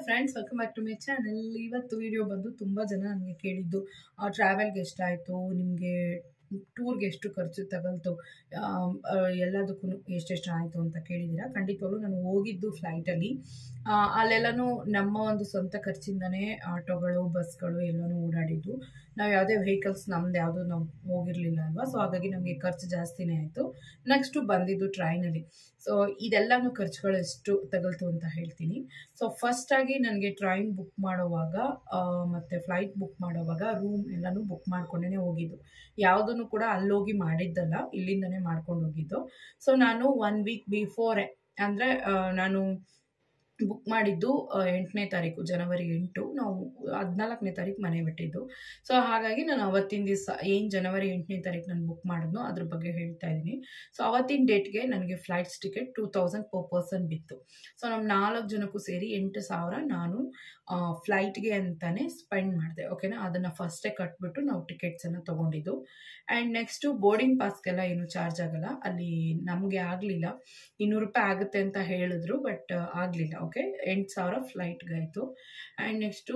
friends welcome back to my channel ಇವತ್ತು video ಬಂದು ತುಂಬ ಜನ ನನಗೆ ಕೇಳಿದ್ದು ಟ್ರಾವೆಲ್ಗೆ ಎಷ್ಟಾಯಿತು ನಿಮಗೆ ಟೂರ್ಗೆ ಎಷ್ಟು ಖರ್ಚು ತಗಲ್ತು ಎಲ್ಲದಕ್ಕೂ ಎಷ್ಟೆಷ್ಟು ಆಯಿತು ಅಂತ ಕೇಳಿದ್ದೀರಾ ಖಂಡಿತವಾಗ್ಲೂ ನಾನು ಹೋಗಿದ್ದು ಫ್ಲೈಟಲ್ಲಿ ಅಲ್ಲೆಲ್ಲನೂ ನಮ್ಮ ಒಂದು ಸ್ವಂತ ಖರ್ಚಿಂದನೇ ಆಟೋಗಳು ಬಸ್ಗಳು ಎಲ್ಲನೂ ಓಡಾಡಿದ್ದು ನಾವು ಯಾವುದೇ ವೆಹಿಕಲ್ಸ್ ನಮ್ದು ಯಾವುದೂ ನಾವು ಹೋಗಿರಲಿಲ್ಲ ಅಲ್ವಾ ಸೊ ಹಾಗಾಗಿ ನಮಗೆ ಖರ್ಚು ಜಾಸ್ತಿನೇ ಆಯಿತು ನೆಕ್ಸ್ಟು ಬಂದಿದ್ದು ಟ್ರೈನಲ್ಲಿ ಸೊ ಇದೆಲ್ಲನೂ ಖರ್ಚುಗಳು ಎಷ್ಟು ತಗಲ್ತು ಅಂತ ಹೇಳ್ತೀನಿ ಸೊ ಫಸ್ಟಾಗಿ ನನಗೆ ಟ್ರೈನ್ ಬುಕ್ ಮಾಡೋವಾಗ ಮತ್ತು ಫ್ಲೈಟ್ ಬುಕ್ ಮಾಡೋವಾಗ ರೂಮ್ ಎಲ್ಲನೂ ಬುಕ್ ಮಾಡ್ಕೊಂಡೇ ಹೋಗಿದ್ದು ಯಾವುದನ್ನು ಕೂಡ ಅಲ್ಲೋಗಿ ಮಾಡಿದ್ದಲ್ಲ ಇಲ್ಲಿಂದನೇ ಮಾಡ್ಕೊಂಡು ಹೋಗಿದ್ದು ಸೊ ನಾನು ಒನ್ ವೀಕ್ ಬಿಫೋರೆ ಅಂದರೆ ನಾನು ಬುಕ್ ಮಾಡಿದ್ದು ಎಂಟನೇ ತಾರೀಕು ಜನವರಿ ಎಂಟು ನಾವು ಹದಿನಾಲ್ಕನೇ ತಾರೀಕು ಮನೆ ಬಿಟ್ಟಿದ್ದು ಸೊ ಹಾಗಾಗಿ ನಾನು ಅವತ್ತಿನ ದಿವಸ ಏನು ಜನವರಿ ಎಂಟನೇ ತಾರೀಕು ನಾನು ಬುಕ್ ಮಾಡಿದ್ನೋ ಅದ್ರ ಬಗ್ಗೆ ಹೇಳ್ತಾ ಇದ್ದೀನಿ ಸೊ ಅವತ್ತಿನ ಡೇಟ್ಗೆ ನನಗೆ flights ticket two thousand per person ಬಿತ್ತು ಸೊ ನಮ್ಮ ನಾಲ್ಕು ಜನಕ್ಕೂ ಸೇರಿ ಎಂಟು ಸಾವಿರ ನಾನು ಫ್ಲೈಟ್ಗೆ ಅಂತಲೇ ಸ್ಪೆಂಡ್ ಮಾಡಿದೆ ಓಕೆನಾ ಅದನ್ನು ಫಸ್ಟೇ ಕಟ್ಬಿಟ್ಟು ನಾವು ಟಿಕೆಟ್ಸನ್ನು ತೊಗೊಂಡಿದ್ದು ಆ್ಯಂಡ್ ನೆಕ್ಸ್ಟು ಬೋರ್ಡಿಂಗ್ ಪಾಸ್ಗೆಲ್ಲ ಏನು ಚಾರ್ಜ್ ಆಗಲ್ಲ ಅಲ್ಲಿ ನಮಗೆ ಆಗಲಿಲ್ಲ ಇನ್ನೂರು ರೂಪಾಯಿ ಆಗುತ್ತೆ ಅಂತ ಹೇಳಿದ್ರು ಬಟ್ ಆಗಲಿಲ್ಲ ಓಕೆ ಎಂಟು ಸಾವಿರ ಫ್ಲೈಟ್ಗಾಯಿತು ಆ್ಯಂಡ್ ನೆಕ್ಸ್ಟು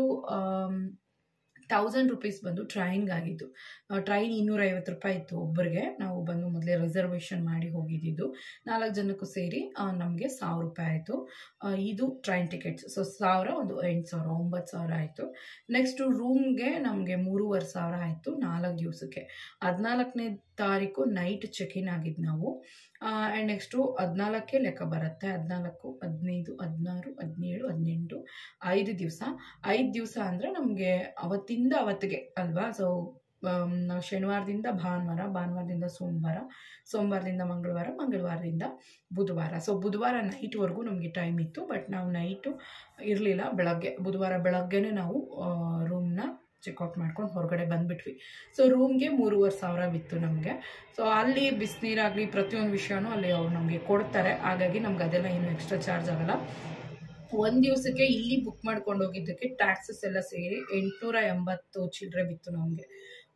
ತೌಸಂಡ್ ರುಪೀಸ್ ಬಂದು ಟ್ರೈನ್ಗಾಗಿದ್ದು ಟ್ರೈನ್ ಇನ್ನೂರೈವತ್ತು ರೂಪಾಯಿ ಇತ್ತು ಒಬ್ಬರಿಗೆ ನಾವು ಬಂದು ಮೊದಲೇ ರಿಸರ್ವೇಷನ್ ಮಾಡಿ ಹೋಗಿದ್ದಿದ್ದು ನಾಲ್ಕು ಜನಕ್ಕೂ ಸೇರಿ ನಮಗೆ ಸಾವಿರ ರೂಪಾಯಿ ಆಯಿತು ಇದು ಟ್ರೈನ್ ಟಿಕೆಟ್ಸ್ ಸೊ ಸಾವಿರ ಒಂದು ಎಂಟು ಸಾವಿರ ಒಂಬತ್ತು ಸಾವಿರ ಆಯಿತು ನೆಕ್ಸ್ಟು ರೂಮ್ಗೆ ನಮಗೆ ಮೂರುವರೆ ಸಾವಿರ ಆಯಿತು ನಾಲ್ಕು ದಿವಸಕ್ಕೆ ಹದಿನಾಲ್ಕನೇ ತಾರೀಕು ನೈಟ್ ಚೆಕ್ ಇನ್ ಆಗಿದ್ದು ನಾವು ಆ್ಯಂಡ್ ನೆಕ್ಸ್ಟು ಹದಿನಾಲ್ಕೇ ಲೆಕ್ಕ ಬರುತ್ತೆ ಹದಿನಾಲ್ಕು ಹದಿನೈದು ಹದಿನಾರು ಹದಿನೇಳು ಹದಿನೆಂಟು ಐದು ದಿವಸ ಐದು ದಿವಸ ಅಂದರೆ ನಮಗೆ ಅವತ್ತಿಂದ ಅವತ್ತಿಗೆ ಅಲ್ವಾ ಸೊ ನಾವು ಶನಿವಾರದಿಂದ ಭಾನುವಾರ ಭಾನುವಾರದಿಂದ ಸೋಮವಾರ ಸೋಮವಾರದಿಂದ ಮಂಗಳವಾರ ಮಂಗಳವಾರದಿಂದ ಬುಧವಾರ ಸೊ ಬುಧವಾರ ನೈಟ್ವರೆಗೂ ನಮಗೆ ಟೈಮ್ ಇತ್ತು ಬಟ್ ನಾವು ನೈಟು ಇರಲಿಲ್ಲ ಬೆಳಗ್ಗೆ ಬುಧವಾರ ಬೆಳಗ್ಗೆನೇ ನಾವು ರೂಮ್ನ ಚೆಕ್ಔಟ್ ಮಾಡ್ಕೊಂಡು ಹೊರಗಡೆ ಬಂದುಬಿಟ್ವಿ ಸೊ ರೂಮ್ಗೆ ಮೂರುವರೆ ಸಾವಿರ ಬಿತ್ತು ನಮಗೆ ಸೊ ಅಲ್ಲಿ ಬಿಸಿನೀರಾಗಲಿ ಪ್ರತಿಯೊಂದು ವಿಷಯನೂ ಅಲ್ಲಿ ಅವ್ರು ನಮಗೆ ಕೊಡ್ತಾರೆ ಹಾಗಾಗಿ ನಮ್ಗೆ ಅದೆಲ್ಲ ಏನು ಎಕ್ಸ್ಟ್ರಾ ಚಾರ್ಜ್ ಆಗಲ್ಲ ಒಂದು ದಿವಸಕ್ಕೆ ಇಲ್ಲಿ ಬುಕ್ ಮಾಡ್ಕೊಂಡು ಹೋಗಿದ್ದಕ್ಕೆ ಟ್ಯಾಕ್ಸಸ್ ಎಲ್ಲ ಸೇರಿ ಎಂಟುನೂರ ಎಂಬತ್ತು ಚಿಲ್ಲರೆ ಬಿತ್ತು ನಮಗೆ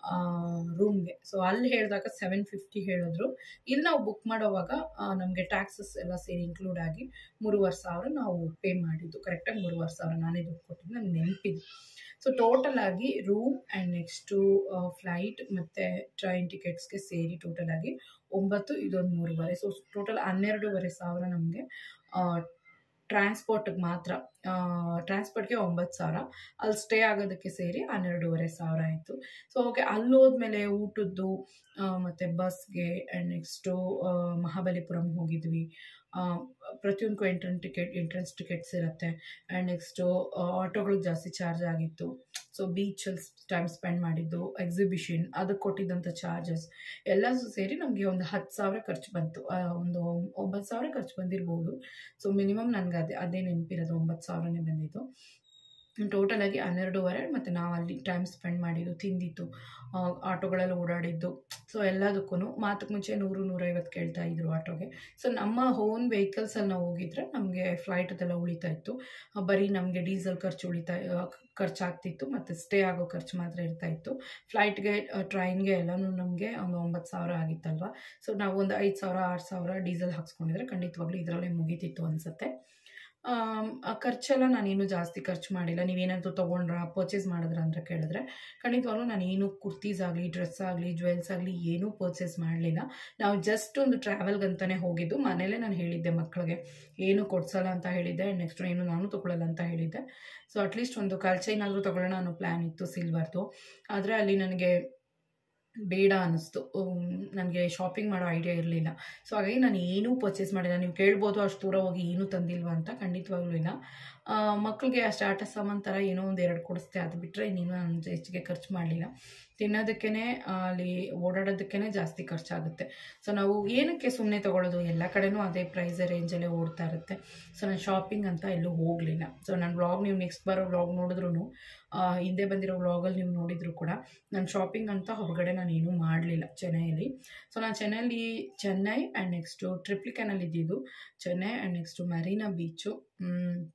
ರೂಮ್ಗೆ ಸೊ ಅಲ್ಲಿ ಹೇಳಿದಾಗ ಸೆವೆನ್ ಫಿಫ್ಟಿ ಹೇಳಿದ್ರು ಇಲ್ಲಿ ನಾವು ಬುಕ್ ಮಾಡೋವಾಗ ನಮಗೆ ಟ್ಯಾಕ್ಸಸ್ ಎಲ್ಲ ಸೇರಿ ಇನ್ಕ್ಲೂಡ್ ಆಗಿ ಮೂರುವರೆ ಸಾವಿರ ನಾವು ಪೇ ಮಾಡಿದ್ದು ಕರೆಕ್ಟಾಗಿ ಮೂರುವರೆ ಸಾವಿರ ನಾನೇ ದುಡ್ಡು ಕೊಟ್ಟಿದ್ದು ನನಗೆ ನೆನಪಿದ್ದು ಸೊ ಟೋಟಲ್ ಆಗಿ ರೂಮ್ ಆ್ಯಂಡ್ ನೆಕ್ಸ್ಟು ಫ್ಲೈಟ್ ಮತ್ತು ಟ್ರೈನ್ ಟಿಕೆಟ್ಸ್ಗೆ ಸೇರಿ ಟೋಟಲ್ ಆಗಿ ಒಂಬತ್ತು ಇದೊಂದು ಮೂರುವರೆ ಸೊ ಟೋಟಲ್ ಹನ್ನೆರಡೂವರೆ ಸಾವಿರ ನಮಗೆ ಟ್ರಾನ್ಸ್ಪೋರ್ಟ್ಗೆ ಮಾತ್ರ ಟ್ರಾನ್ಸ್ಪೋರ್ಟ್ಗೆ ಒಂಬತ್ತು ಸಾವಿರ ಅಲ್ಲಿ ಸ್ಟೇ ಆಗೋದಕ್ಕೆ ಸೇರಿ ಹನ್ನೆರಡೂವರೆ ಸಾವಿರ ಆಯಿತು ಸೊ ಓಕೆ ಅಲ್ಲಿ ಹೋದ್ಮೇಲೆ ಊಟದ್ದು ಮತ್ತು ಬಸ್ಗೆ ಆ್ಯಂಡ್ ನೆಕ್ಸ್ಟು ಮಹಾಬಲಿಪುರಂ ಹೋಗಿದ್ವಿ ಪ್ರತಿಯೊಂದಕ್ಕೂ ಎಂಟ್ರೆನ್ಸ್ ಟಿಕೆಟ್ ಎಂಟ್ರೆನ್ಸ್ ಟಿಕೆಟ್ಸ್ ಇರುತ್ತೆ ಆ್ಯಂಡ್ ನೆಕ್ಸ್ಟು ಆಟೋಗಳಿಗೆ ಜಾಸ್ತಿ ಚಾರ್ಜ್ ಆಗಿತ್ತು ಸೊ ಬೀಚಲ್ಲಿ ಟೈಮ್ ಸ್ಪೆಂಡ್ ಮಾಡಿದ್ದು ಎಕ್ಸಿಬಿಷನ್ ಅದಕ್ಕೆ ಕೊಟ್ಟಿದ್ದಂಥ ಚಾರ್ಜಸ್ ಎಲ್ಲ ಸೇರಿ ನಮಗೆ ಒಂದು ಹತ್ತು ಸಾವಿರ ಖರ್ಚು ಬಂತು ಒಂದು ಒಂಬತ್ತು ಸಾವಿರ ಖರ್ಚು ಬಂದಿರ್ಬೋದು ಸೊ ಮಿನಿಮಮ್ ನನಗೆ ಅದೇ ಅದೇ ನೆನಪಿರೋದು ಒಂಬತ್ತು ಸಾವಿರನೇ ಬಂದಿತ್ತು ಟೋಟಲಾಗಿ ಹನ್ನೆರಡೂವರೆ ಮತ್ತು ನಾವು ಅಲ್ಲಿ ಟೈಮ್ ಸ್ಪೆಂಡ್ ಮಾಡಿದ್ದು ತಿಂದಿತ್ತು ಆಟೋಗಳಲ್ಲಿ ಓಡಾಡಿದ್ದು ಸೊ ಎಲ್ಲದಕ್ಕೂ ಮಾತಕ್ಕೆ ಮುಂಚೆ ನೂರು ನೂರೈವತ್ತು ಕೇಳ್ತಾ ಇದ್ರು ಆಟೋಗೆ ಸೊ ನಮ್ಮ ಓನ್ ವೆಹಿಕಲ್ಸಲ್ಲಿ ನಾವು ಹೋಗಿದ್ರೆ ನಮಗೆ ಫ್ಲೈಟದೆಲ್ಲ ಉಳಿತಾ ಇತ್ತು ಬರೀ ನಮಗೆ ಡೀಸೆಲ್ ಖರ್ಚು ಉಳಿತಾ ಖರ್ಚಾಗ್ತಿತ್ತು ಮತ್ತು ಸ್ಟೇ ಆಗೋ ಖರ್ಚು ಮಾತ್ರ ಇರ್ತಾ ಇತ್ತು ಫ್ಲೈಟ್ಗೆ ಟ್ರೈನ್ಗೆ ಎಲ್ಲನೂ ನಮಗೆ ಒಂದು ಒಂಬತ್ತು ಸಾವಿರ ಆಗಿತ್ತಲ್ವ ಸೊ ನಾವು ಒಂದು ಐದು ಸಾವಿರ ಆರು ಸಾವಿರ ಡೀಸೆಲ್ ಹಾಕ್ಸ್ಕೊಂಡಿದ್ರೆ ಖಂಡಿತವಾಗ್ಲೂ ಇದರಲ್ಲೇ ಮುಗೀತಿತ್ತು ಅನಿಸುತ್ತೆ ಆ ಖರ್ಚೆಲ್ಲ ನಾನೇನು ಜಾಸ್ತಿ ಖರ್ಚು ಮಾಡಿಲ್ಲ ನೀವೇನಾದರೂ ತೊಗೊಂಡ್ರ ಪರ್ಚೇಸ್ ಮಾಡಿದ್ರ ಅಂತ ಕೇಳಿದ್ರೆ ಖಂಡಿತವಾಗ್ಲೂ ನಾನು ಏನು ಕುರ್ತೀಸ್ ಆಗಲಿ ಡ್ರೆಸ್ ಆಗಲಿ ಜ್ಯುವೆಲ್ಸ್ ಆಗಲಿ ಏನೂ ಪರ್ಚೇಸ್ ಮಾಡಲಿಲ್ಲ ನಾವು ಜಸ್ಟ್ ಒಂದು ಟ್ರಾವೆಲ್ಗಂತಲೇ ಹೋಗಿದ್ದು ಮನೇಲೇ ನಾನು ಹೇಳಿದ್ದೆ ಮಕ್ಕಳಿಗೆ ಏನು ಕೊಡ್ಸಲ್ಲ ಅಂತ ಹೇಳಿದ್ದೆ ನೆಕ್ಸ್ಟ್ ಏನು ನಾನು ತೊಗೊಳ್ಳಲ್ಲ ಅಂತ ಹೇಳಿದ್ದೆ ಸೊ ಅಟ್ಲೀಸ್ಟ್ ಒಂದು ಕಲ್ಚೈನಾದರೂ ತೊಗೊಳ್ಳೋಣ ಅನ್ನೋ ಪ್ಲ್ಯಾನ್ ಇತ್ತು ಸಿಲ್ವರ್ದು ಆದರೆ ಅಲ್ಲಿ ನನಗೆ ಬೇಡ ಅನ್ನಿಸ್ತು ನನಗೆ ಶಾಪಿಂಗ್ ಮಾಡೋ ಐಡಿಯಾ ಇರಲಿಲ್ಲ ಸೊ ಹಾಗಾಗಿ ನಾನು ಏನೂ ಪರ್ಚೇಸ್ ಮಾಡಿಲ್ಲ ನೀವು ಕೇಳ್ಬೋದು ಅಷ್ಟು ದೂರ ಹೋಗಿ ಏನೂ ತಂದಿಲ್ವ ಅಂತ ಖಂಡಿತವಾಗ್ಲೂ ಇಲ್ಲ ಮಕ್ಕಳಿಗೆ ಅಷ್ಟು ಆಟ ಸಾಮಾನು ಥರ ಏನೋ ಒಂದು ಎರಡು ಕೊಡಿಸ್ತೆ ಅದು ಬಿಟ್ಟರೆ ಇನ್ನೇನು ನಾನು ಹೆಚ್ಚಿಗೆ ಖರ್ಚು ಮಾಡಲಿಲ್ಲ ತಿನ್ನೋದಕ್ಕೇ ಅಲ್ಲಿ ಓಡಾಡೋದಕ್ಕೇ ಜಾಸ್ತಿ ಖರ್ಚಾಗುತ್ತೆ ಸೊ ನಾವು ಏನಕ್ಕೆ ಸುಮ್ಮನೆ ತೊಗೊಳ್ಳೋದು ಎಲ್ಲ ಕಡೆನೂ ಅದೇ ಪ್ರೈಸ್ ರೇಂಜಲ್ಲೇ ಓಡ್ತಾ ಇರುತ್ತೆ ಸೊ ನಾನು ಶಾಪಿಂಗ್ ಅಂತ ಎಲ್ಲೂ ಹೋಗಲಿಲ್ಲ ಸೊ ನನ್ನ ವ್ಲಾಗ್ ನೀವು ನೆಕ್ಸ್ಟ್ ಬರೋ ವ್ಲಾಗ್ ನೋಡಿದ್ರೂ ಹಿಂದೆ ಬಂದಿರೋ ವ್ಲಾಗಲ್ಲಿ ನೀವು ನೋಡಿದ್ರು ಕೂಡ ನಾನು ಶಾಪಿಂಗ್ ಅಂತ ಹೊರಗಡೆ ನಾನು ಏನೂ ಮಾಡಲಿಲ್ಲ ಚೆನ್ನೈಯಲ್ಲಿ ಸೊ ನಾನು ಚೆನ್ನೈಲಿ ಚೆನ್ನೈ ಆ್ಯಂಡ್ ನೆಕ್ಸ್ಟು ಟ್ರಿಪ್ಲಿಕನಲ್ಲಿ ಇದ್ದಿದ್ದು Chennai and next Marina beach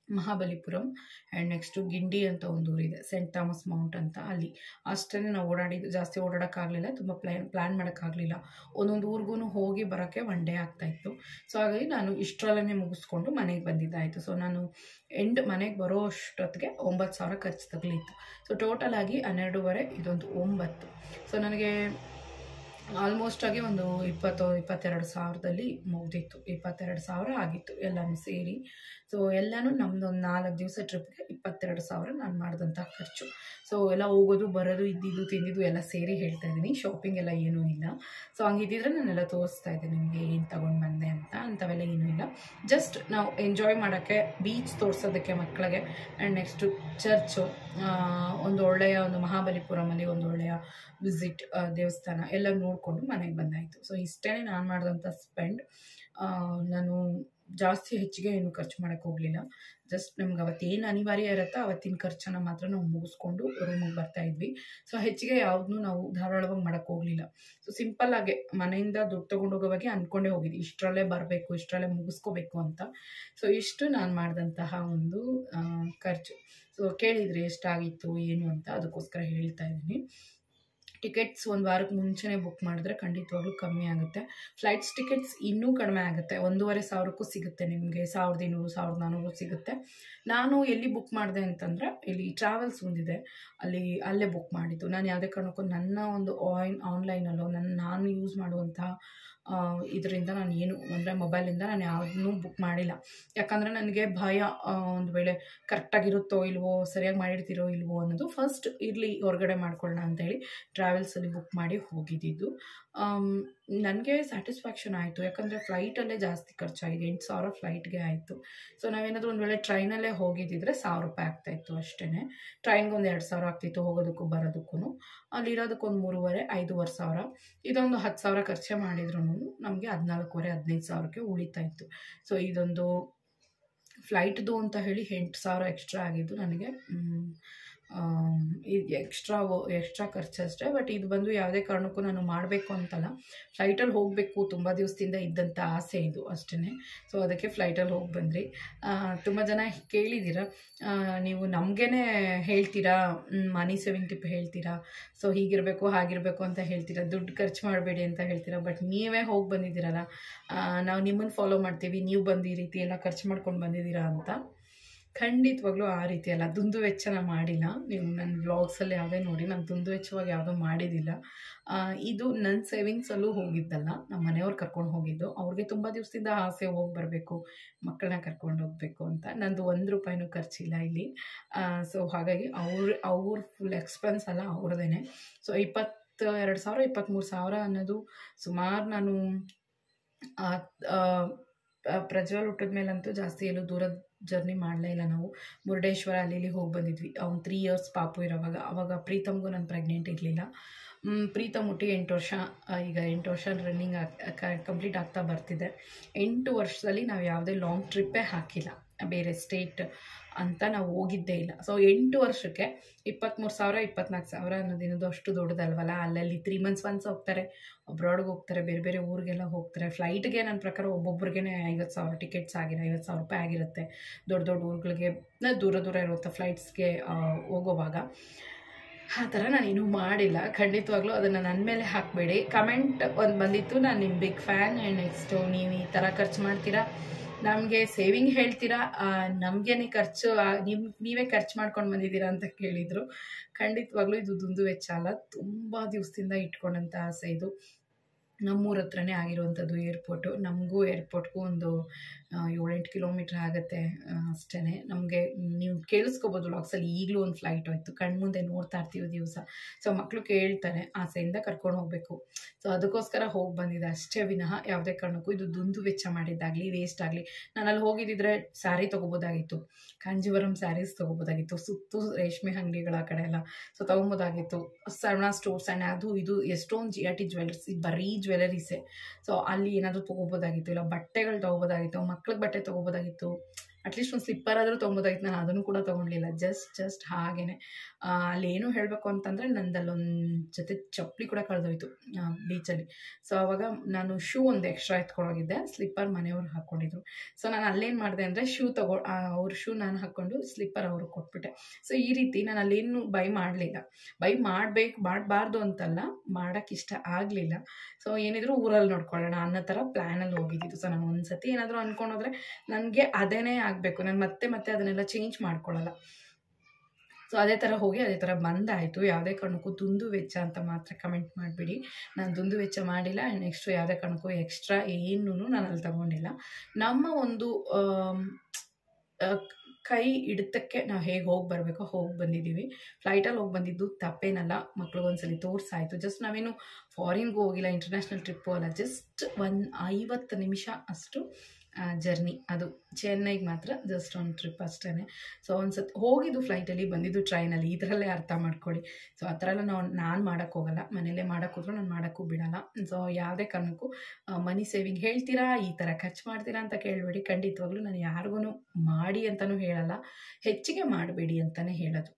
Mahabalipuram and next Guindy ಅಂತ ಒಂದು ಊರಿದೆ ಸೆಂಟ್ ಥಾಮಸ್ ಮೌಂಟ್ ಅಂತ ಅಲ್ಲಿ ಅಷ್ಟೇ ನಾವು ಓಡಾಡಿದ್ದು ಜಾಸ್ತಿ ಓಡಾಡೋಕ್ಕಾಗಲಿಲ್ಲ ತುಂಬ ಪ್ಲ್ಯಾನ್ ಪ್ಲ್ಯಾನ್ ಮಾಡೋಕ್ಕಾಗಲಿಲ್ಲ ಒಂದೊಂದು ಊರಿಗೂ ಹೋಗಿ ಬರೋಕ್ಕೆ ಒನ್ ಡೇ ಆಗ್ತಾಯಿತ್ತು ಸೊ ಹಾಗಾಗಿ ನಾನು ಇಷ್ಟರಲ್ಲೇ ಮುಗಿಸ್ಕೊಂಡು ಮನೆಗೆ ಬಂದಿದ್ದಾಯಿತು ಸೊ ನಾನು ಎಂಡ್ ಮನೆಗೆ ಬರೋ ಅಷ್ಟೊತ್ತಿಗೆ ಒಂಬತ್ತು ಸಾವಿರ ಖರ್ಚು ತಗಲಿತ್ತು ಸೊ ಟೋಟಲ್ ಆಗಿ ಹನ್ನೆರಡೂವರೆ ಇದೊಂದು ಒಂಬತ್ತು ಸೊ ನನಗೆ ಆಲ್ಮೋಸ್ಟ್ ಆಗಿ ಒಂದು ಇಪ್ಪತ್ತು ಇಪ್ಪತ್ತೆರಡು ಸಾವಿರದಲ್ಲಿ ಮುಗ್ದಿತ್ತು ಇಪ್ಪತ್ತೆರಡು ಸಾವಿರ ಆಗಿತ್ತು ಎಲ್ಲನೂ ಸೇರಿ ಸೊ ಎಲ್ಲನೂ ನಮ್ಮದು ಒಂದು ನಾಲ್ಕು ದಿವಸ ಟ್ರಿಪ್ಗೆ ಇಪ್ಪತ್ತೆರಡು ಸಾವಿರ ನಾನು ಮಾಡಿದಂಥ ಖರ್ಚು ಸೊ ಎಲ್ಲ ಹೋಗೋದು ಬರೋದು ಇದ್ದಿದ್ದು ತಿಂದಿದ್ದು ಎಲ್ಲ ಸೇರಿ ಹೇಳ್ತಾ ಇದ್ದೀನಿ ಶಾಪಿಂಗ್ ಎಲ್ಲ ಏನೂ ಇಲ್ಲ ಸೊ ಹಂಗಿದ್ದಿದ್ರೆ ನಾನೆಲ್ಲ ತೋರಿಸ್ತಾ ಇದ್ದೆ ನಿಮಗೆ ಏನು ತೊಗೊಂಡು ಬಂದೆ ಅಂತ ಅಂಥವೆಲ್ಲ ಏನೂ ಇಲ್ಲ ಜಸ್ಟ್ ನಾವು ಎಂಜಾಯ್ ಮಾಡೋಕ್ಕೆ ಬೀಚ್ ತೋರಿಸೋದಕ್ಕೆ ಮಕ್ಕಳಿಗೆ ಆ್ಯಂಡ್ ನೆಕ್ಸ್ಟು ಚರ್ಚು ಒಂದು ಒಳ್ಳೆಯ ಒಂದು ಮಹಾಬಲಿಪುರಮಲ್ಲಿ ಒಂದು ಒಳ್ಳೆಯ ವಿಸಿಟ್ ದೇವಸ್ಥಾನ ಎಲ್ಲ ನೋಡಿಕೊಂಡು ಮನೆಗೆ ಬಂದಾಯಿತು ಸೊ ಇಷ್ಟೇ ನಾನು ಮಾಡಿದಂಥ ಸ್ಪೆಂಡ್ ನಾನು ಜಾಸ್ತಿ ಹೆಚ್ಚಿಗೆ ಏನು ಖರ್ಚು ಮಾಡೋಕ್ಕೆ ಹೋಗಲಿಲ್ಲ ಜಸ್ಟ್ ನಮ್ಗೆ ಅವತ್ತೇನು ಅನಿವಾರ್ಯ ಇರುತ್ತೋ ಅವತ್ತಿನ ಖರ್ಚನ್ನು ಮಾತ್ರ ನಾವು ಮುಗಿಸ್ಕೊಂಡು ರೂಮಿಗೆ ಬರ್ತಾ ಇದ್ವಿ ಸೊ ಹೆಚ್ಚಿಗೆ ಯಾವುದನ್ನೂ ನಾವು ಧಾರಾಳವಾಗಿ ಮಾಡೋಕ್ಕೆ ಹೋಗಲಿಲ್ಲ ಸೊ ಸಿಂಪಲ್ಲಾಗೆ ಮನೆಯಿಂದ ದುಡ್ಡು ತೊಗೊಂಡು ಹೋಗೋವಾಗೆ ಅಂದ್ಕೊಂಡೇ ಹೋಗಿದ್ವಿ ಇಷ್ಟರಲ್ಲೇ ಬರಬೇಕು ಇಷ್ಟರಲ್ಲೇ ಮುಗಿಸ್ಕೋಬೇಕು ಅಂತ ಸೊ ಇಷ್ಟು ನಾನು ಮಾಡಿದಂತಹ ಒಂದು ಖರ್ಚು ಸೊ ಕೇಳಿದ್ರಿ ಎಷ್ಟಾಗಿತ್ತು ಏನು ಅಂತ ಅದಕ್ಕೋಸ್ಕರ ಹೇಳ್ತಾ ಇದ್ದೀನಿ ಟಿಕೆಟ್ಸ್ ಒಂದು ವಾರಕ್ಕೆ ಮುಂಚೆನೇ ಬುಕ್ ಮಾಡಿದ್ರೆ ಖಂಡಿತವಾಗ್ಲೂ ಕಮ್ಮಿ ಆಗುತ್ತೆ ಫ್ಲೈಟ್ಸ್ ಟಿಕೆಟ್ಸ್ ಇನ್ನೂ ಕಡಿಮೆ ಆಗುತ್ತೆ ಒಂದೂವರೆ ಸಾವಿರಕ್ಕೂ ಸಿಗುತ್ತೆ ನಿಮಗೆ ಸಾವಿರದ ಇನ್ನೂರು ಸಾವಿರದ ನಾನ್ನೂರು ಸಿಗುತ್ತೆ ನಾನು ಎಲ್ಲಿ ಬುಕ್ ಮಾಡಿದೆ ಅಂತಂದರೆ ಇಲ್ಲಿ ಟ್ರಾವೆಲ್ಸ್ ಒಂದಿದೆ ಅಲ್ಲಿ ಅಲ್ಲೇ ಬುಕ್ ಮಾಡಿದ್ದು ನಾನು ಯಾವುದೇ ಕಾರಣಕ್ಕೂ ನನ್ನ ಒಂದು ಆಯ್ನ್ ಆನ್ಲೈನಲ್ಲೋ ನನ್ನ ನಾನು ಯೂಸ್ ಮಾಡುವಂತಹ ಇದರಿಂದ ನಾನು ಏನು ಅಂದರೆ ಮೊಬೈಲಿಂದ ನಾನು ಯಾವುದನ್ನೂ ಬುಕ್ ಮಾಡಿಲ್ಲ ಯಾಕಂದರೆ ನನಗೆ ಭಯ ಒಂದು ವೇಳೆ ಕರೆಕ್ಟಾಗಿರುತ್ತೋ ಇಲ್ವೋ ಸರಿಯಾಗಿ ಮಾಡಿರ್ತೀರೋ ಇಲ್ವೋ ಅನ್ನೋದು ಫಸ್ಟ್ ಇರಲಿ ಹೊರಗಡೆ ಮಾಡ್ಕೊಳ್ಳೋಣ ಅಂತೇಳಿ ಟ್ರಾವೆಲ್ಸಲ್ಲಿ ಬುಕ್ ಮಾಡಿ ಹೋಗಿದ್ದಿದ್ದು ನನಗೆ ಸ್ಯಾಟಿಸ್ಫ್ಯಾಕ್ಷನ್ ಆಯಿತು ಯಾಕಂದರೆ ಫ್ಲೈಟಲ್ಲೇ ಜಾಸ್ತಿ ಖರ್ಚಾಗಿದೆ ಎಂಟು ಸಾವಿರ ಫ್ಲೈಟ್ಗೆ ಆಯಿತು ಸೊ ನಾವೇನಾದರೂ ಒಂದು ವೇಳೆ ಟ್ರೈನಲ್ಲೇ ಹೋಗಿದ್ದಿದ್ರೆ ಸಾವಿರ ರೂಪಾಯಿ ಆಗ್ತಾಯಿತ್ತು ಅಷ್ಟೇ ಟ್ರೈನ್ಗೆ ಒಂದು ಎರಡು ಸಾವಿರ ಆಗ್ತಿತ್ತು ಹೋಗೋದಕ್ಕೂ ಬರೋದಕ್ಕೂ ಅಲ್ಲಿರೋದಕ್ಕೆ ಒಂದು ಮೂರುವರೆ ಐದೂವರೆ ಸಾವಿರ ಇದೊಂದು ಹತ್ತು ಸಾವಿರ ಖರ್ಚೆ ಮಾಡಿದ್ರು ನಮಗೆ ಹದಿನಾಲ್ಕೂವರೆ ಹದಿನೈದು ಸಾವಿರಕ್ಕೆ ಉಳಿತಾ ಇತ್ತು ಸೊ ಇದೊಂದು ಫ್ಲೈಟ್ದು ಅಂತ ಹೇಳಿ ಎಂಟು ಸಾವಿರ ಎಕ್ಸ್ಟ್ರಾ ಆಗಿದ್ದು ನನಗೆ ಇದು ಎಕ್ಸ್ಟ್ರಾ ಎಕ್ಸ್ಟ್ರಾ ಖರ್ಚಷ್ಟೇ ಬಟ್ ಇದು ಬಂದು ಯಾವುದೇ ಕಾರಣಕ್ಕೂ ನಾನು ಮಾಡಬೇಕು ಅಂತಲ್ಲ ಫ್ಲೈಟಲ್ಲಿ ಹೋಗಬೇಕು ತುಂಬ ದಿವಸದಿಂದ ಇದ್ದಂಥ ಆಸೆ ಇದು ಅಷ್ಟೇ ಸೊ ಅದಕ್ಕೆ ಫ್ಲೈಟಲ್ಲಿ ಹೋಗಿ ಬಂದ್ರಿ ತುಂಬ ಜನ ಕೇಳಿದ್ದೀರ ನೀವು ನಮಗೇ ಹೇಳ್ತೀರಾ ಮನಿ ಸೇವಿಂಗ್ ಟಿಪ್ ಹೇಳ್ತೀರಾ ಸೊ ಹೀಗಿರಬೇಕು ಹಾಗಿರಬೇಕು ಅಂತ ಹೇಳ್ತೀರಾ ದುಡ್ಡು ಖರ್ಚು ಮಾಡಬೇಡಿ ಅಂತ ಹೇಳ್ತೀರಾ ಬಟ್ ನೀವೇ ಹೋಗಿ ಬಂದಿದ್ದೀರಲ್ಲ ನಾವು ನಿಮ್ಮನ್ನು ಫಾಲೋ ಮಾಡ್ತೀವಿ ನೀವು ಬಂದು ಈ ರೀತಿ ಎಲ್ಲ ಖರ್ಚು ಮಾಡ್ಕೊಂಡು ಬಂದಿದ್ದೀರಾ ಅಂತ ಖಂಡಿತವಾಗ್ಲೂ ಆ ರೀತಿ ಅಲ್ಲ ದುಂದು ವೆಚ್ಚನ ಮಾಡಿಲ್ಲ ನೀವು ನನ್ನ ವ್ಲಾಗ್ಸಲ್ಲಿ ಯಾವುದೇ ನೋಡಿ ನಾನು ದುಂದು ವೆಚ್ಚವಾಗಿ ಯಾವುದೂ ಮಾಡಿದ್ದಿಲ್ಲ ಇದು ನನ್ನ ಸೇವಿಂಗ್ಸಲ್ಲೂ ಹೋಗಿದ್ದಲ್ಲ ನಮ್ಮ ಮನೆಯವ್ರು ಕರ್ಕೊಂಡು ಹೋಗಿದ್ದು ಅವ್ರಿಗೆ ತುಂಬ ದಿವಸದಿಂದ ಆಸೆ ಹೋಗಿ ಬರಬೇಕು ಮಕ್ಕಳನ್ನ ಕರ್ಕೊಂಡು ಹೋಗಬೇಕು ಅಂತ ನಂದು ಒಂದು ರೂಪಾಯಿನೂ ಖರ್ಚಿಲ್ಲ ಇಲ್ಲಿ ಸೊ ಹಾಗಾಗಿ ಅವ್ರ ಅವ್ರ ಫುಲ್ ಎಕ್ಸ್ಪೆನ್ಸ್ ಅಲ್ಲ ಅವ್ರದ್ದೇ ಸೊ ಇಪ್ಪತ್ತು ಎರಡು ಸಾವಿರ ಇಪ್ಪತ್ತ್ಮೂರು ಸಾವಿರ ಅನ್ನೋದು ಸುಮಾರು ನಾನು ಪ್ರಜ್ವಲ್ ಹುಟ್ಟಿದ ಮೇಲಂತೂ ಜಾಸ್ತಿ ಎಲ್ಲೂ ದೂರದ ಜರ್ನಿ ಮಾಡಲೇ ಇಲ್ಲ ನಾವು ಮುರುಡೇಶ್ವರ ಅಲ್ಲಿ ಇಲ್ಲಿ ಹೋಗಿ ಬಂದಿದ್ವಿ ಅವ್ನು ತ್ರೀ ಇಯರ್ಸ್ ಪಾಪು ಇರೋವಾಗ ಅವಾಗ ಪ್ರೀತಮ್ಗೂ ನಾನು ಪ್ರೆಗ್ನೆಂಟ್ ಇರಲಿಲ್ಲ ಪ್ರೀತಮ್ ಹುಟ್ಟಿ ಎಂಟು ವರ್ಷ ಈಗ ಎಂಟು ವರ್ಷ ರನ್ನಿಂಗ್ ಕಂಪ್ಲೀಟ್ ಆಗ್ತಾ ಬರ್ತಿದೆ ಎಂಟು ವರ್ಷದಲ್ಲಿ ನಾವು ಯಾವುದೇ ಲಾಂಗ್ ಟ್ರಿಪ್ಪೇ ಹಾಕಿಲ್ಲ ಬೇರೆ ಸ್ಟೇಟ್ ಅಂತ ನಾವು ಹೋಗಿದ್ದೇ ಇಲ್ಲ ಸೊ ಎಂಟು ವರ್ಷಕ್ಕೆ ಇಪ್ಪತ್ತ್ಮೂರು ಸಾವಿರ ಇಪ್ಪತ್ನಾಲ್ಕು ಸಾವಿರ ಅನ್ನೋದೇನದು ಅಷ್ಟು ದೊಡ್ಡದಲ್ವಲ್ಲ ಅಲ್ಲಲ್ಲಿ ತ್ರೀ ಮಂತ್ಸ್ ಒನ್ಸ್ ಹೋಗ್ತಾರೆ ಅಬ್ರಾಡ್ಗೆ ಹೋಗ್ತಾರೆ ಬೇರೆ ಬೇರೆ ಊರಿಗೆಲ್ಲ ಹೋಗ್ತಾರೆ ಫ್ಲೈಟ್ಗೆ ನನ್ನ ಪ್ರಕಾರ ಒಬ್ಬೊಬ್ರಿಗೆ ಐವತ್ತು ಸಾವಿರ ಟಿಕೆಟ್ಸ್ ಆಗಿರೋ ಐವತ್ತು ಸಾವಿರ ರೂಪಾಯಿ ಆಗಿರುತ್ತೆ ದೊಡ್ಡ ದೊಡ್ಡ ಊರುಗಳಿಗೆ ದೂರ ದೂರ ಇರುತ್ತೆ ಫ್ಲೈಟ್ಸ್ಗೆ ಹೋಗೋವಾಗ ಆ ಥರ ನಾನೇನು ಮಾಡಿಲ್ಲ ಖಂಡಿತವಾಗ್ಲೂ ಅದನ್ನು ನನ್ನ ಮೇಲೆ ಹಾಕಬೇಡಿ ಕಮೆಂಟ್ ಒಂದು ಬಂದಿತ್ತು ನಾನು ನಿಮ್ಮ ಬಿಗ್ ಫ್ಯಾನ್ ಆ್ಯಂಡ್ ನೆಕ್ಸ್ಟು ನೀವು ಈ ಥರ ಖರ್ಚು ಮಾಡ್ತೀರಾ ನಮಗೆ ಸೇವಿಂಗ್ ಹೇಳ್ತೀರಾ ನಮಗೇನೆ ಖರ್ಚು ನಿಮ್ಮ ನೀವೇ ಖರ್ಚು ಮಾಡ್ಕೊಂಡು ಬಂದಿದ್ದೀರಾ ಅಂತ ಕೇಳಿದರು ಖಂಡಿತವಾಗ್ಲೂ ಇದು ದುಂದು ವೆಚ್ಚ ಅಲ್ಲ ತುಂಬ ದಿವಸದಿಂದ ಇಟ್ಕೊಂಡಂಥ ಆಸೆ ಇದು ನಮ್ಮೂರ ಹತ್ರನೇ ಆಗಿರುವಂಥದ್ದು ಏರ್ಪೋರ್ಟು ನಮಗೂ ಏರ್ಪೋರ್ಟ್ಗೂ ಒಂದು ಏಳೆಂಟು ಕಿಲೋಮೀಟ್ರ್ ಆಗುತ್ತೆ ಅಷ್ಟೇ ನಮಗೆ ನೀವು ಕೇಳಿಸ್ಕೋಬೋದು ಲಾಕ್ಸಲ್ಲಿ ಈಗಲೂ ಒಂದು ಫ್ಲೈಟ್ ಹೋಯ್ತು ಕಣ್ಮುಂದೆ ನೋಡ್ತಾ ಇರ್ತೀವಿ ದಿವಸ ಸೊ ಮಕ್ಕಳು ಕೇಳ್ತಾರೆ ಆಸೆಯಿಂದ ಕರ್ಕೊಂಡು ಹೋಗಬೇಕು ಸೊ ಅದಕ್ಕೋಸ್ಕರ ಹೋಗಿ ಬಂದಿದೆ ಅಷ್ಟೇ ವಿನಃ ಯಾವುದೇ ಕಾರಣಕ್ಕೂ ಇದು ದುಂದು ವೆಚ್ಚ ಮಾಡಿದ್ದಾಗಲಿ ವೇಸ್ಟ್ ಆಗಲಿ ನಾನು ಅಲ್ಲಿ ಹೋಗಿದ್ದಿದ್ರೆ ಸ್ಯಾರಿ ತೊಗೋಬೋದಾಗಿತ್ತು ಕಾಂಜೀವರಂ ಸ್ಯಾರೀಸ್ ತೊಗೋಬೋದಾಗಿತ್ತು ಸುತ್ತು ರೇಷ್ಮೆ ಅಂಗಡಿಗಳ ಕಡೆ ಎಲ್ಲ ಸೊ ತೊಗೊಬೋದಾಗಿತ್ತು ಸರಣ ಸ್ಟೋರ್ಸ್ ಆ್ಯಂಡ್ ಅದು ಇದು ಎಷ್ಟೊಂದು ಜಿ ಆರ್ ಟಿ ಜ್ಯುವೆಲರ್ಸ್ ಬರೀ ಜ್ಯುವೆಲರೀಸೇ ಸೊ ಅಲ್ಲಿ ಏನಾದರೂ ತೊಗೋಬೋದಾಗಿತ್ತು ಇಲ್ಲ ಬಟ್ಟೆಗಳು ತೊಗೋಬೋದಾಗಿತ್ತು ಮಕ್ಳಿಗೆ ಬಟ್ಟೆ ತೊಗೋಬೋದಾಗಿತ್ತು ಅಟ್ಲೀಸ್ಟ್ ಒಂದು ಸ್ಲಿಪ್ಪರ್ ಆದರೂ ತೊಗೊಬೋದಾಗಿತ್ತು ನಾನು ಅದನ್ನು ಕೂಡ ತೊಗೊಳ್ಲಿಲ್ಲ ಜಸ್ಟ್ ಜಸ್ಟ್ ಹಾಗೇ ಅಲ್ಲೇನು ಹೇಳಬೇಕು ಅಂತಂದರೆ ನಂದಲ್ಲೊಂದು ಜೊತೆ ಚಪ್ಪಲಿ ಕೂಡ ಕಳೆದೋಯ್ತು ಬೀಚಲ್ಲಿ ಸೊ ಆವಾಗ ನಾನು ಶೂ ಒಂದು ಎಕ್ಸ್ಟ್ರಾ ಎತ್ಕೊಂಡೋಗಿದ್ದೆ ಸ್ಲಿಪ್ಪರ್ ಮನೆಯವ್ರು ಹಾಕ್ಕೊಂಡಿದ್ರು ಸೊ ನಾನು ಅಲ್ಲೇನು ಮಾಡಿದೆ ಅಂದರೆ ಶೂ ತಗೊ ಅವ್ರ ಶೂ ನಾನು ಹಾಕ್ಕೊಂಡು ಸ್ಲಿಪ್ಪರ್ ಅವ್ರಿಗೆ ಕೊಟ್ಬಿಟ್ಟೆ ಸೊ ಈ ರೀತಿ ನಾನು ಅಲ್ಲೇನು ಬೈ ಮಾಡಲಿಲ್ಲ ಬೈ ಮಾಡಬೇಕು ಮಾಡಬಾರ್ದು ಅಂತಲ್ಲ ಮಾಡೋಕ್ಕೆ ಇಷ್ಟ ಆಗಲಿಲ್ಲ ಸೊ ಏನಿದ್ರು ಊರಲ್ಲಿ ನೋಡ್ಕೊಳ್ಳೋಣ ಅನ್ನೋ ಥರ ಪ್ಲ್ಯಾನಲ್ಲಿ ಹೋಗಿದ್ದಿದ್ದು ಸೊ ನಾನು ಒಂದು ಸತಿ ಏನಾದರೂ ಅಂದ್ಕೊಂಡೋದ್ರೆ ನನಗೆ ಅದೇನೇ ಆಗಬೇಕು ನಾನು ಮತ್ತೆ ಮತ್ತೆ ಅದನ್ನೆಲ್ಲ ಚೇಂಜ್ ಮಾಡ್ಕೊಳ್ಳಲ್ಲ ಸೊ ಅದೇ ಥರ ಹೋಗಿ ಅದೇ ಥರ ಬಂದಾಯಿತು ಯಾವುದೇ ಕಾರಣಕ್ಕೂ ದುಂದು ವೆಚ್ಚ ಅಂತ ಮಾತ್ರ ಕಮೆಂಟ್ ಮಾಡಿಬಿಡಿ ನಾನು ದುಂದು ವೆಚ್ಚ ಮಾಡಿಲ್ಲ ಆ್ಯಂಡ್ ನೆಕ್ಸ್ಟು ಯಾವುದೇ ಕಾರಣಕ್ಕೂ ಎಕ್ಸ್ಟ್ರಾ ಏನೂ ನಾನು ಅಲ್ಲಿ ತಗೊಂಡಿಲ್ಲ ನಮ್ಮ ಒಂದು ಆಮ್, ಆ, ಕೈ ಹಿಡಿತಕ್ಕೆ ನಾವು ಹೇಗೆ ಹೋಗಿ ಬರಬೇಕೋ ಹೋಗಿ ಬಂದಿದ್ದೀವಿ ಫ್ಲೈಟಲ್ಲಿ ಹೋಗಿ ಬಂದಿದ್ದು ತಪ್ಪೇನಲ್ಲ ಮಕ್ಳಿಗೊಂದ್ಸಲಿ ತೋರಿಸಾಯಿತು ಜಸ್ಟ್ ನಾವೇನು ಫಾರಿನ್ಗೂ ಹೋಗಿಲ್ಲ ಇಂಟರ್ನ್ಯಾಷನಲ್ ಟ್ರಿಪ್ಪು ಅಲ್ಲ ಜಸ್ಟ್ ಒಂದು ಐವತ್ತು ನಿಮಿಷ ಅಷ್ಟು ಜರ್ನಿ ಅದು ಚೆನ್ನೈಗೆ ಮಾತ್ರ ಜಸ್ಟ್ ಒಂದು ಟ್ರಿಪ್ ಅಷ್ಟೇ ಸೊ ಒಂದು ಸತಿ ಹೋಗಿದ್ದು ಫ್ಲೈಟಲ್ಲಿ ಬಂದಿದ್ದು ಟ್ರೈನಲ್ಲಿ ಈ ಥರಲ್ಲೇ ಅರ್ಥ ಮಾಡ್ಕೊಳ್ಳಿ ಸೊ ಆ ಥರ ಎಲ್ಲ ನಾವು ನಾನು ಮಾಡೋಕ್ಕೆ ಹೋಗಲ್ಲ ಮನೇಲೇ ಮಾಡೋಕ್ಕೆ ಹೋದ್ರು ನಾನು ಮಾಡೋಕ್ಕೂ ಬಿಡಲ್ಲ ಸೊ ಯಾವುದೇ ಕಾರಣಕ್ಕೂ ಮನಿ ಸೇವಿಂಗ್ ಹೇಳ್ತೀರಾ ಈ ಥರ ಖರ್ಚು ಮಾಡ್ತೀರಾ ಅಂತ ಕೇಳಬೇಡಿ ಖಂಡಿತವಾಗ್ಲೂ ನಾನು ಯಾರಿಗೂ ಮಾಡಿ ಅಂತಲೂ ಹೇಳಲ್ಲ ಹೆಚ್ಚಿಗೆ ಮಾಡಬೇಡಿ ಅಂತಲೇ ಹೇಳೋದು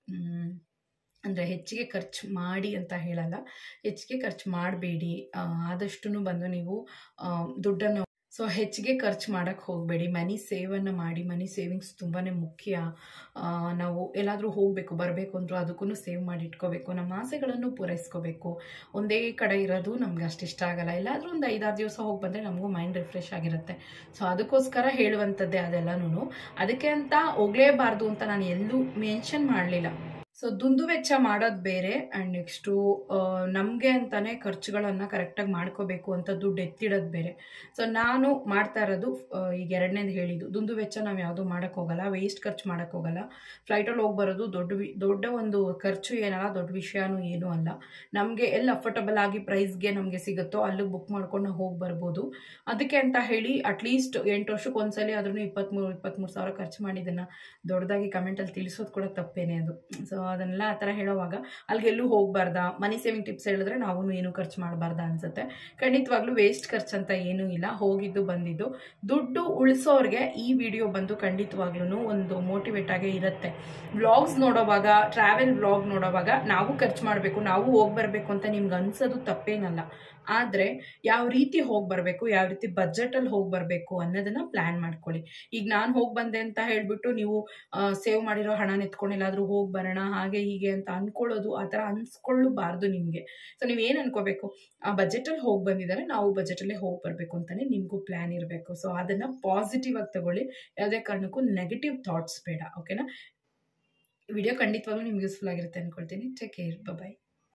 ಅಂದರೆ ಹೆಚ್ಚಿಗೆ ಖರ್ಚು ಮಾಡಿ ಅಂತ ಹೇಳಲ್ಲ ಹೆಚ್ಚಿಗೆ ಖರ್ಚು ಮಾಡಬೇಡಿ ಆದಷ್ಟು ಬಂದು ನೀವು ಆ, ದುಡ್ಡನ್ನು ಸೊ ಹೆಚ್ಚಿಗೆ ಖರ್ಚು ಮಾಡೋಕ್ಕೆ ಹೋಗಬೇಡಿ ಮನಿ ಸೇವನ್ನು ಮಾಡಿ ಮನಿ ಸೇವಿಂಗ್ಸ್ ತುಂಬಾ ಮುಖ್ಯ ಆ, ನಾವು ಎಲ್ಲಾದರೂ ಹೋಗಬೇಕು ಬರಬೇಕು ಅಂದರೂ ಅದಕ್ಕೂ ಸೇವ್ ಮಾಡಿ ಇಟ್ಕೋಬೇಕು ನಮ್ಮ ಆಸೆಗಳನ್ನು ಪೂರೈಸ್ಕೋಬೇಕು ಒಂದೇ ಕಡೆ ಇರೋದು ನಮ್ಗೆ ಅಷ್ಟು ಇಷ್ಟ ಆಗಲ್ಲ ಎಲ್ಲಾದರೂ ಒಂದು ಐದಾರು ದಿವಸ ಹೋಗಿ ಬಂದರೆ ನಮಗೂ ಮೈಂಡ್ ರಿಫ್ರೆಶ್ ಆಗಿರುತ್ತೆ ಸೊ ಅದಕ್ಕೋಸ್ಕರ ಹೇಳುವಂಥದ್ದೇ ಅದೆಲ್ಲನೂ ಅದಕ್ಕೆ ಅಂತ ಹೋಗಲೇಬಾರ್ದು ಅಂತ ನಾನು ಎಲ್ಲೂ ಮೆನ್ಷನ್ ಮಾಡಲಿಲ್ಲ ಸೊ ದುಂದು ವೆಚ್ಚ ಮಾಡೋದು ಬೇರೆ ಆ್ಯಂಡ್ ನೆಕ್ಸ್ಟು ನಮಗೆ ಅಂತಲೇ ಖರ್ಚುಗಳನ್ನು ಕರೆಕ್ಟಾಗಿ ಮಾಡ್ಕೋಬೇಕು ಅಂತ ದುಡ್ಡು ಎತ್ತಿಡೋದು ಬೇರೆ ಸೊ ನಾನು ಮಾಡ್ತಾ ಇರೋದು ಆ, ಈಗ ಎರಡನೇದು ಹೇಳಿದ್ದು ದುಂದು ವೆಚ್ಚ ನಾವು ಯಾವುದೂ ಮಾಡೋಕ್ಕೆ ಹೋಗಲ್ಲ ವೇಸ್ಟ್ ಖರ್ಚು ಮಾಡೋಕ್ಕೆ ಹೋಗಲ್ಲ ಫ್ಲೈಟಲ್ಲಿ ಹೋಗಿ ಬರೋದು ದೊಡ್ಡ ವಿ ದೊಡ್ಡ ಒಂದು ಖರ್ಚು ಏನಲ್ಲ ದೊಡ್ಡ ವಿಷಯನೂ ಏನೂ ಅಲ್ಲ ನಮಗೆ ಎಲ್ಲಿ ಅಫೋರ್ಟಬಲ್ ಆಗಿ ಪ್ರೈಸ್ಗೆ ನಮಗೆ ಸಿಗುತ್ತೋ ಅಲ್ಲಿಗೆ ಬುಕ್ ಮಾಡ್ಕೊಂಡು ನಾವು ಹೋಗಿ ಬರ್ಬೋದು ಅದಕ್ಕೆ ಅಂತ ಹೇಳಿ ಅಟ್ಲೀಸ್ಟ್ ಎಂಟು ವರ್ಷಕ್ಕೆ ಒಂದ್ಸಲಿ ಆದ್ರೂ ಇಪ್ಪತ್ತ್ಮೂರು ಇಪ್ಪತ್ತ್ಮೂರು ಸಾವಿರ ಖರ್ಚು ಮಾಡಿದ್ದನ್ನು ದೊಡ್ಡದಾಗಿ ಕಮೆಂಟಲ್ಲಿ ತಿಳಿಸೋದು ಕೂಡ ತಪ್ಪೇನೆ ಅದು ಸೊ ಅದನ್ನೆಲ್ಲ ಆ ಥರ ಹೇಳೋವಾಗ ಅಲ್ಲಿಗೆಲ್ಲೂ ಹೋಗಬಾರ್ದಾ ಮನಿ ಸೇವಿಂಗ್ ಟಿಪ್ಸ್ ಹೇಳಿದ್ರೆ ನಾವು ಏನು ಖರ್ಚು ಮಾಡಬಾರ್ದಾ ಅನ್ಸುತ್ತೆ ಖಂಡಿತವಾಗ್ಲೂ ವೇಸ್ಟ್ ಖರ್ಚು ಅಂತ ಏನೂ ಇಲ್ಲ ಹೋಗಿದ್ದು ಬಂದಿದ್ದು ದುಡ್ಡು ಉಳಿಸೋರಿಗೆ ಈ ವಿಡಿಯೋ ಬಂದು ಖಂಡಿತವಾಗ್ಲೂ ಒಂದು ಮೋಟಿವೇಟ್ ಆಗೇ ಇರುತ್ತೆ ವ್ಲಾಗ್ಸ್ ನೋಡೋವಾಗ ಟ್ರಾವೆಲ್ ವ್ಲಾಗ್ ನೋಡೋವಾಗ ನಾವು ಖರ್ಚು ಮಾಡಬೇಕು ನಾವು ಹೋಗಿ ಬರಬೇಕು ಅಂತ ನಿಮ್ಗೆ ಅನ್ಸೋದು ತಪ್ಪೇನಲ್ಲ ಆದರೆ ಯಾವ ರೀತಿ ಹೋಗಿ ಬರಬೇಕು ಯಾವ ರೀತಿ ಬಜೆಟಲ್ಲಿ ಹೋಗಿ ಬರಬೇಕು ಅನ್ನೋದನ್ನ ಪ್ಲ್ಯಾನ್ ಮಾಡ್ಕೊಳ್ಳಿ ಈಗ ನಾನು ಹೋಗಿ ಬಂದೆ ಅಂತ ಹೇಳಿಬಿಟ್ಟು ನೀವು ಸೇವ್ ಮಾಡಿರೋ ಹಣನ ಎತ್ಕೊಂಡು ಎಲ್ಲಾದರೂ ಹೋಗಿ ಬರೋಣ ಹಾಗೆ ಹೀಗೆ ಅಂತ ಅನ್ಕೊಳ್ಳೋದು ಆ ಥರ ಅನ್ಸ್ಕೊಳ್ಳಬಾರ್ದು ನಿಮಗೆ ಸೊ ನೀವೇನು ಅನ್ಕೋಬೇಕು ಆ ಬಜೆಟಲ್ಲಿ ಹೋಗಿ ಬಂದಿದ್ದಾರೆ ನಾವು ಬಜೆಟಲ್ಲೇ ಹೋಗಿ ಬರಬೇಕು ಅಂತಲೇ ನಿಮಗೂ ಪ್ಲ್ಯಾನ್ ಇರಬೇಕು ಸೊ ಅದನ್ನು ಪಾಸಿಟಿವ್ ಆಗಿ ತಗೊಳ್ಳಿ ಯಾವುದೇ ಕಾರಣಕ್ಕೂ ನೆಗೆಟಿವ್ ಥಾಟ್ಸ್ ಬೇಡ ಓಕೆನಾ ವಿಡಿಯೋ ಖಂಡಿತವಾಗ್ಲೂ ನಿಮ್ಗೆ ಯೂಸ್ಫುಲ್ ಆಗಿರುತ್ತೆ ಅಂದ್ಕೊಳ್ತೀನಿ ಟೇಕ್ ಕೇರ್ ಬಾಯ್